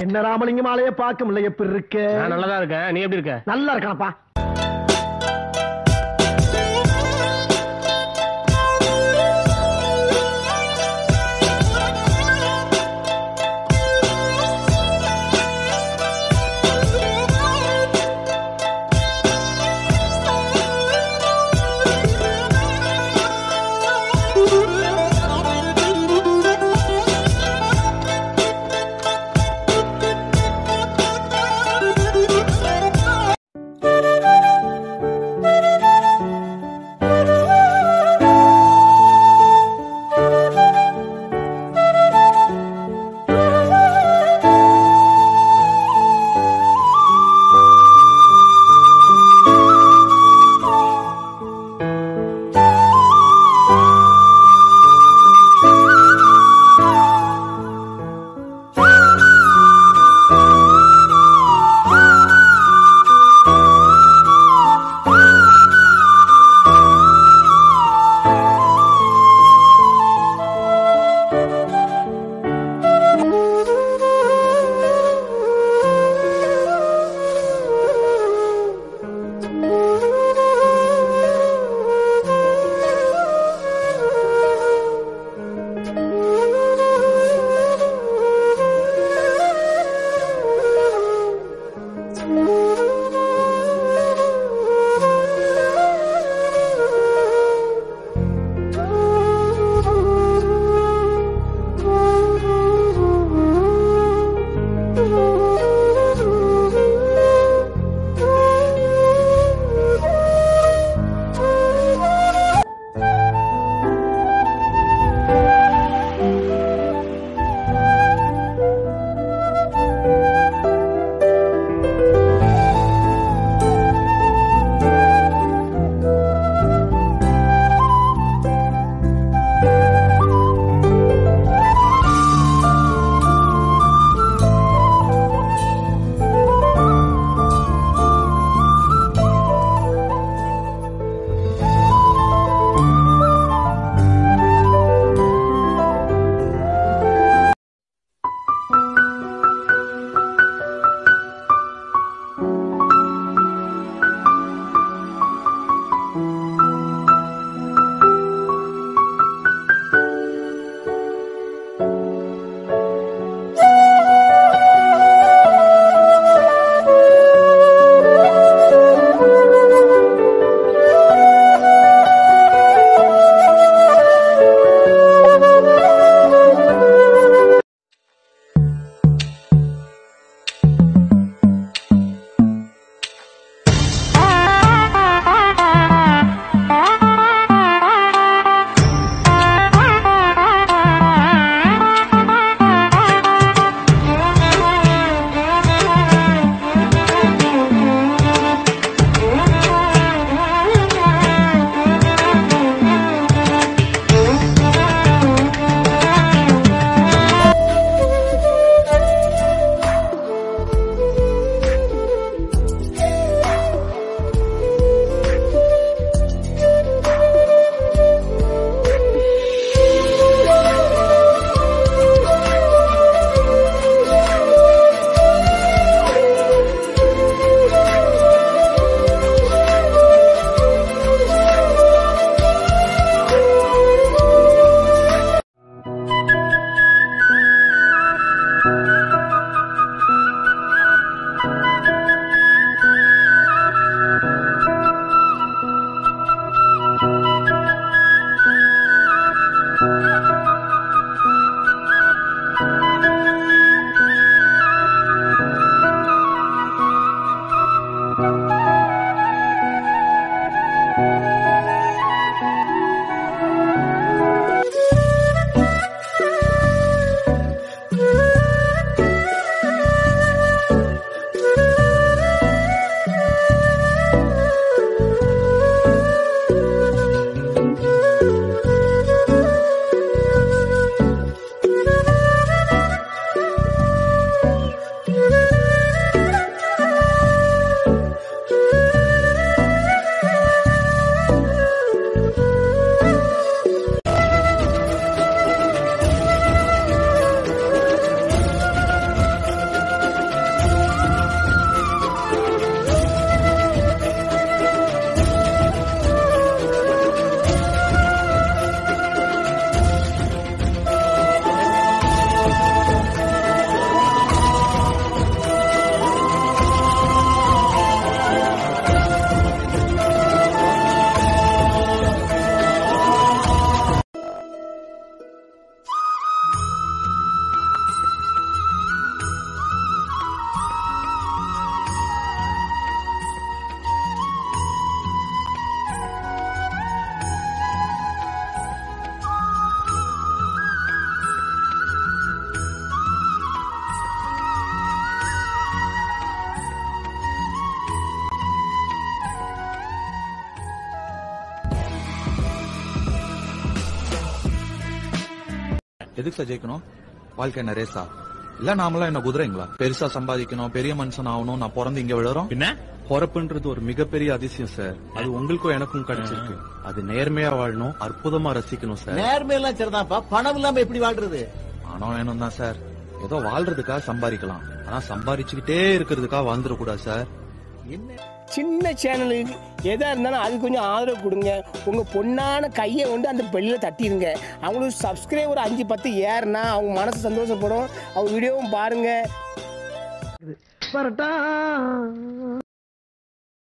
என்ன ராமலிங்கம் ஆலைய பார்க்க முடியல எப்படி இருக்க நான் நல்லதா இருக்கேன் நீ எப்படி இருக்க நல்லா இருக்கானப்பா Thank you. எதுக்கு சார் ஜெயிக்கணும் வாழ்க்கை என்ன ரேஸா இல்ல நாமெல்லாம் என்ன குதிரைங்களா பெருசா சம்பாதிக்கணும் பெரிய மனுஷன் ஆகணும் நான் பிறந்து இங்க விழுறோம் பின்ன பொறப்புன்றது ஒரு மிகப்பெரிய அதிசயம் சார் அது உங்களுக்கும் எனக்கும் கிடைச்சிருக்கு அது நேர்மையா வாழணும் அற்புதமா ரசிக்கணும் சார் நேர்மையெல்லாம் சரிதான்ப்பா பணம் இல்லாம எப்படி வாழ்றது பணம் வேணும் தான் சார் ஏதோ வாழ்றதுக்காக சம்பாதிக்கலாம் ஆனா சம்பாதிச்சுக்கிட்டே இருக்கிறதுக்காக வாழ்ந்துடக்கூடாது சார் என்ன சின்ன சேனலுக்கு எதா இருந்தாலும் அது கொஞ்சம் ஆதரவு கொடுங்க உங்க பொண்ணான கையை கொண்டு அந்த பெல்லில் தட்டிடுங்க அவங்களுக்கு சப்ஸ்கிரைபர் அஞ்சு பத்து ஏறுனா அவங்க மனசு சந்தோஷப்படும் அவங்க வீடியோவும் பாருங்க வரட்டா